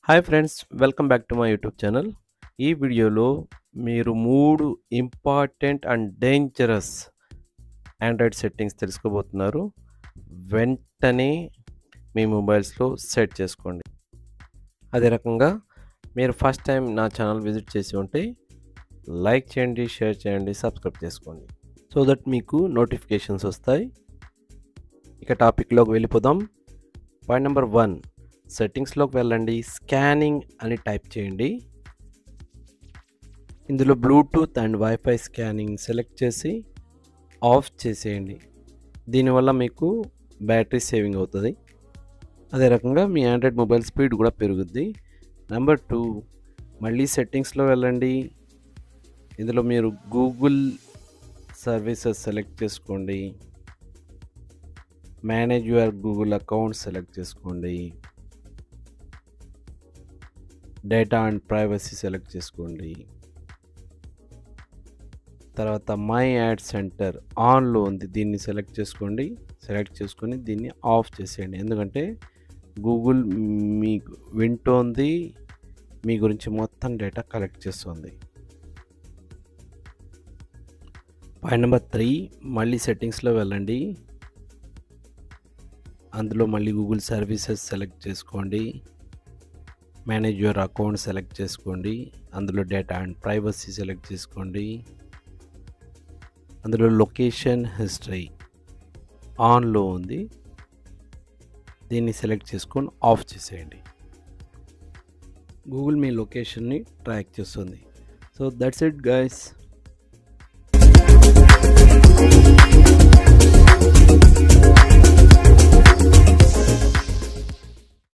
hi friends welcome back to my YouTube channel ఈ వీడియోలో మీరు మూడు important and dangerous android settings తెలుసుకోబోతున్నారు వెంటనే మీ మొబైల్స్లో సెట్ చేసుకోండి అదే రకంగా మీరు ఫస్ట్ టైం నా ఛానల్ విజిట్ చేసి ఉంటే లైక్ చేయండి షేర్ చేయండి సబ్స్క్రైబ్ చేసుకోండి సో దట్ మీకు నోటిఫికేషన్స్ వస్తాయి ఇక టాపిక్లోకి వెళ్ళిపోదాం పాయింట్ నెంబర్ వన్ సెట్టింగ్స్లోకి వెళ్ళండి స్కానింగ్ అని టైప్ చేయండి ఇందులో Bluetooth and wifi scanning select చేసి ఆఫ్ చేసేయండి దీనివల్ల మీకు బ్యాటరీ సేవింగ్ అవుతుంది అదే రకంగా మీ ఆండ్రాయిడ్ మొబైల్ స్పీడ్ కూడా పెరుగుద్ది నెంబర్ టూ మళ్ళీ సెట్టింగ్స్లో వెళ్ళండి ఇందులో మీరు గూగుల్ సర్వీసెస్ సెలెక్ట్ చేసుకోండి manage your Google account select చేసుకోండి డేటా అండ్ ప్రైవసీ సెలెక్ట్ చేసుకోండి తర్వాత మై యాడ్ సెంటర్ ఆన్లో ఉంది దీన్ని సెలెక్ట్ చేసుకోండి సెలెక్ట్ చేసుకొని దీన్ని ఆఫ్ చేసేయండి ఎందుకంటే గూగుల్ మీకు వింటోంది మీ గురించి మొత్తం డేటా కలెక్ట్ చేస్తుంది పాయింట్ నెంబర్ త్రీ మళ్ళీ సెట్టింగ్స్లో వెళ్ళండి అందులో మళ్ళీ గూగుల్ సర్వీసెస్ సెలెక్ట్ చేసుకోండి మేనేజ్ యువర్ అకౌంట్ సెలెక్ట్ చేసుకోండి అందులో డేటా అండ్ ప్రైవసీ సెలెక్ట్ చేసుకోండి అందులో లొకేషన్ హిస్టరీ ఆన్లో ఉంది దీన్ని సెలెక్ట్ చేసుకొని ఆఫ్ చేసేయండి గూగుల్ మీ లొకేషన్ని ట్రాక్ చేస్తుంది సో దట్స్ ఇట్ గైస్